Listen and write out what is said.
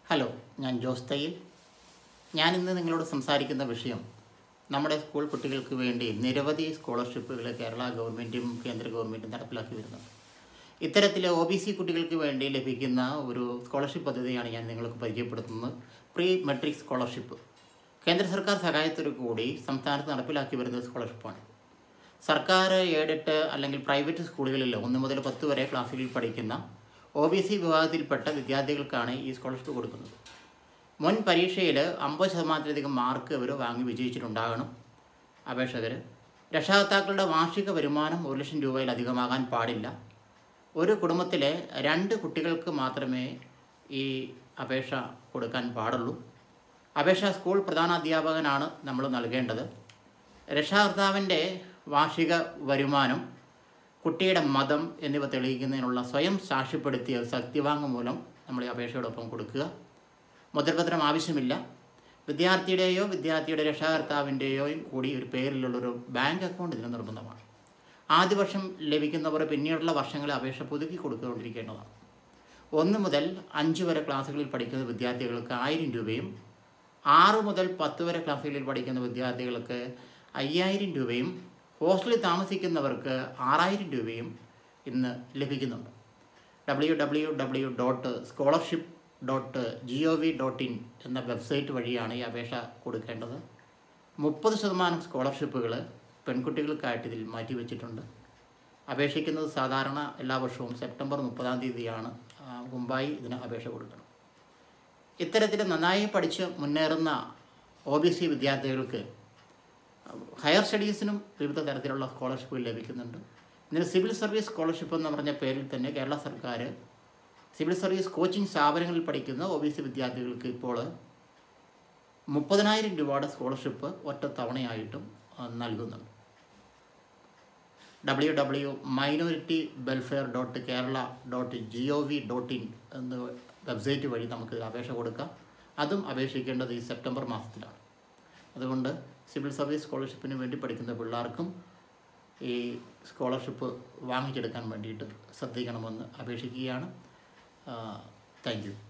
hello ഞാൻ ജോസ് തയ്യിൽ ഞാൻ ഇന്ന് നിങ്ങളോട് സംസാരിക്കുന്ന വിഷയം നമ്മുടെ സ്കൂൾ കുട്ടികൾക്ക് വേണ്ടി നിരവധി സ്കോളർഷിപ്പുകൾ കേരള ഗവൺമെൻറ്റും കേന്ദ്ര ഗവൺമെൻറ്റും നടപ്പിലാക്കി വരുന്നുണ്ട് ഇത്തരത്തിൽ ഒ ബി സി കുട്ടികൾക്ക് വേണ്ടി ലഭിക്കുന്ന ഒരു സ്കോളർഷിപ്പ് പദ്ധതിയാണ് ഞാൻ നിങ്ങൾക്ക് പരിചയപ്പെടുത്തുന്നത് പ്രീ മെട്രിക് സ്കോളർഷിപ്പ് കേന്ദ്ര സർക്കാർ സഹായത്തോടു കൂടി സംസ്ഥാനത്ത് നടപ്പിലാക്കി വരുന്ന സ്കോളർഷിപ്പാണ് സർക്കാർ എയ്ഡഡ് അല്ലെങ്കിൽ പ്രൈവറ്റ് സ്കൂളുകളിൽ ഒന്ന് മുതൽ പത്ത് വരെ ക്ലാസ്സുകളിൽ പഠിക്കുന്ന ഒ ബി സി വിഭാഗത്തിൽപ്പെട്ട വിദ്യാർത്ഥികൾക്കാണ് ഈ സ്കോളർഷിപ്പ് കൊടുക്കുന്നത് മുൻ പരീക്ഷയിൽ അമ്പത് ശതമാനത്തിലധികം മാർക്ക് അവർ വാങ്ങി വിജയിച്ചിട്ടുണ്ടാകണം അപേക്ഷകർ രക്ഷാകർത്താക്കളുടെ വാർഷിക വരുമാനം ഒരു ലക്ഷം രൂപയിലധികമാകാൻ പാടില്ല ഒരു കുടുംബത്തിലെ രണ്ട് കുട്ടികൾക്ക് മാത്രമേ ഈ അപേക്ഷ കൊടുക്കാൻ പാടുള്ളൂ അപേക്ഷ സ്കൂൾ പ്രധാന അധ്യാപകനാണ് നമ്മൾ നൽകേണ്ടത് രക്ഷാകർത്താവിൻ്റെ വാർഷിക വരുമാനം കുട്ടിയുടെ മതം എന്നിവ തെളിയിക്കുന്നതിനുള്ള സ്വയം സാക്ഷ്യപ്പെടുത്തിയ സത്യവാങ്മൂലം നമ്മൾ ഈ അപേക്ഷയോടൊപ്പം കൊടുക്കുക മുദ്രപത്രം ആവശ്യമില്ല വിദ്യാർത്ഥിയുടെയോ വിദ്യാർത്ഥിയുടെ രക്ഷാകർത്താവിൻ്റെയോ കൂടി ഒരു പേരിലുള്ളൊരു ബാങ്ക് അക്കൗണ്ട് ഇതിന് നിർബന്ധമാണ് ആദ്യ വർഷം ലഭിക്കുന്നവർ പിന്നീടുള്ള വർഷങ്ങളിൽ അപേക്ഷ പുതുക്കി കൊടുത്തുകൊണ്ടിരിക്കേണ്ടതാണ് ഒന്ന് മുതൽ അഞ്ച് വരെ ക്ലാസ്സുകളിൽ പഠിക്കുന്ന വിദ്യാർത്ഥികൾക്ക് ആയിരം രൂപയും ആറ് മുതൽ പത്ത് വരെ ക്ലാസ്സുകളിൽ പഠിക്കുന്ന വിദ്യാർത്ഥികൾക്ക് അയ്യായിരം രൂപയും ഹോസ്റ്റലിൽ താമസിക്കുന്നവർക്ക് ആറായിരം രൂപയും ഇന്ന് ലഭിക്കുന്നുണ്ട് W W W dot scholarship dot G O V dot in എന്ന വെബ്സൈറ്റ് വഴിയാണ് ഈ അപേക്ഷ കൊടുക്കേണ്ടത് മുപ്പത് ശതമാനം സ്കോളർഷിപ്പുകൾ പെൺകുട്ടികൾക്കായിട്ട് ഇതിൽ മാറ്റിവെച്ചിട്ടുണ്ട് അപേക്ഷിക്കുന്നത് സാധാരണ എല്ലാ വർഷവും സെപ്റ്റംബർ മുപ്പതാം തീയതിയാണ് ആ, മുമ്പായി ഇതിന് അപേക്ഷ കൊടുക്കണം ഇത്തരത്തിൽ നന്നായി പഠിച്ച് മുന്നേറുന്ന ഒ ബി സി വിദ്യാർത്ഥികൾക്ക് ഹയർ സ്റ്റഡീസിനും വിവിധ തരത്തിലുള്ള സ്കോളർഷിപ്പുകൾ ലഭിക്കുന്നുണ്ട് ഇതിന് സിവിൽ സർവീസ് സ്കോളർഷിപ്പ് എന്ന് പറഞ്ഞ പേരിൽ തന്നെ കേരള സർക്കാർ സിവിൽ സർവീസ് കോച്ചിങ് സ്ഥാപനങ്ങളിൽ പഠിക്കുന്ന ഒ ബി സി വിദ്യാർത്ഥികൾക്ക് ഇപ്പോൾ മുപ്പതിനായിരം രൂപയുടെ സ്കോളർഷിപ്പ് ഒറ്റ തവണയായിട്ടും ആ, നൽകുന്നുണ്ട് W W minority welfare dot Kerala dot G O V dot in എന്ന വെബ്സൈറ്റ് വഴി നമുക്ക് അപേക്ഷ കൊടുക്കാം അതും അപേക്ഷിക്കേണ്ടത് ഈ സെപ്റ്റംബർ മാസത്തിലാണ് അതുകൊണ്ട് സിവിൽ സർവീസ് സ്കോളർഷിപ്പിന് വേണ്ടി പഠിക്കുന്ന പിള്ളേർക്കും ഈ സ്കോളർഷിപ്പ് വാങ്ങിച്ചെടുക്കാൻ വേണ്ടിയിട്ട് ശ്രദ്ധിക്കണമെന്ന് അപേക്ഷിക്കുകയാണ് താങ്ക് യു